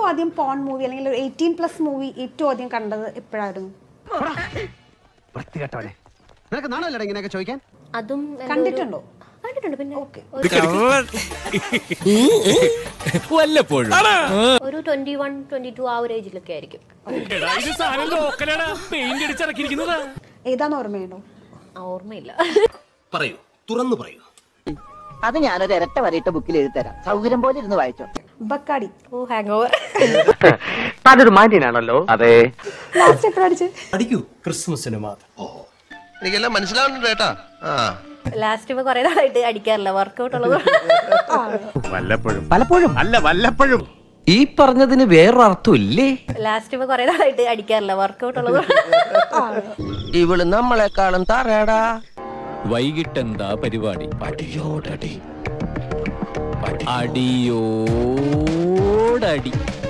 ഏറ്റവും ആദ്യം porn movie അല്ലെങ്കിൽ ഒരു എയ്റ്റീൻ പ്ലസ് മൂവി ഏറ്റവും ആദ്യം കണ്ടത് എപ്പോഴായിരുന്നു വൃത്തികെട്ടവനെ നിനക്ക് നാണല്ലോ ഇങ്ങനെയൊക്കെ ചോദിക്കാൻ അതും എന്തോ ഒരു- കണ്ടിട്ടുണ്ടോ കണ്ടിട്ടുണ്ട് പിന്നെ ഓക്കെ വല്ലപ്പോഴും ഒരു ട്വന്റി വൺ ട്വന്റി ടു ആ ഒരു ഏജിലൊക്കെ ആയിരിക്കും പെയിന്റ് അടിച്ചിറക്കിയിരിക്കുന്നതാ ഏതാന്ന് ഓർമ്മയുണ്ടോ ആ, ഓർമ്മയില്ല പറയൂ തുറന്നു പറയൂ അത് ഞാനൊരു ഇരട്ട വരയിട്ട ബുക്കിൽ എഴുതി തരാം സൗകര്യം പോലെ ഇരുന്ന് വായിച്ചോ ബക്കാടി ഓ ഹാങ് ഓവർ അതൊരു മാന്യനാണല്ലോ അതെ ലാസ്റ്റ് എപ്പോഴടിച്ച് അടിക്കൂ ക്രിസ്മസിന് മാത്രം എനിക്കെല്ലാം മനസ്സിലാവുന്നുണ്ട് കേട്ടാ ആ ലാസ്റ്റ് ഇപ്പൊ കുറെ നാളായിട്ട് അടിക്കാറില്ല വർക്കൗട്ട് ഉള്ളത് വല്ലപ്പോഴും പലപ്പോഴും അല്ല വല്ലപ്പോഴും ഈ പറഞ്ഞതിന് വേറൊരർത്ഥം ഇല്ലേ ലാസ്റ്റ് ഇപ്പൊ കുറെ നാളായിട്ട് അടിക്കാറില്ല വർക്കൗട്ട് ഉള്ളത് ഇവള് നമ്മളെക്കാളും താറേടാ വൈകിട്ടെന്താ പരിപാടി അടിയോടടി അടിയോടടി